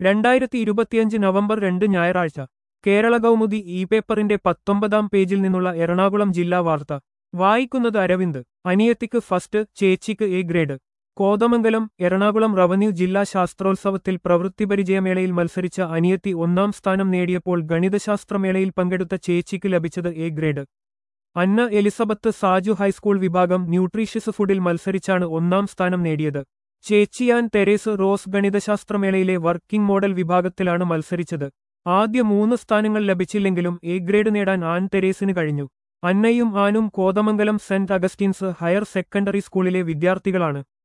രണ്ടായിരത്തി ഇരുപത്തിയഞ്ച് നവംബർ രണ്ട് ഞായറാഴ്ച കേരള കൗമുദി ഇ പേപ്പറിന്റെ പത്തൊമ്പതാം പേജിൽ നിന്നുള്ള എറണാകുളം ജില്ലാ വാർത്ത വായിക്കുന്നത് അരവിന്ദ് അനിയത്തിക്ക് ഫസ്റ്റ് ചേച്ചിക്ക് A grade Kothamangalam Ernakulam revenue ജില്ലാ ശാസ്ത്രോത്സവത്തിൽ പ്രവൃത്തിപരിചയമേളയിൽ മത്സരിച്ച അനിയത്തി ഒന്നാം സ്ഥാനം നേടിയപ്പോൾ ഗണിതശാസ്ത്രമേളയിൽ പങ്കെടുത്ത ചേച്ചിക്ക് ലഭിച്ചത് A grade Anna Elizabeth Saju high school വിഭാഗം ന്യൂട്രീഷ്യസ് ഫുഡിൽ മത്സരിച്ചാണ് ഒന്നാം സ്ഥാനം നേടിയത് ചേച്ചിയാൻ തെരേസ് റോസ് ഗണിതശാസ്ത്രമേളയിലെ വർക്കിംഗ് മോഡൽ വിഭാഗത്തിലാണ് മത്സരിച്ചത് ആദ്യ മൂന്ന് സ്ഥാനങ്ങൾ ലഭിച്ചില്ലെങ്കിലും എ ഗ്രേഡ് നേടാൻ ആൻ തെരേസിന് കഴിഞ്ഞു അന്നയും ആനും Kothamangalam Saint Augustine's higher secondary സ്കൂളിലെ വിദ്യാർത്ഥികളാണ്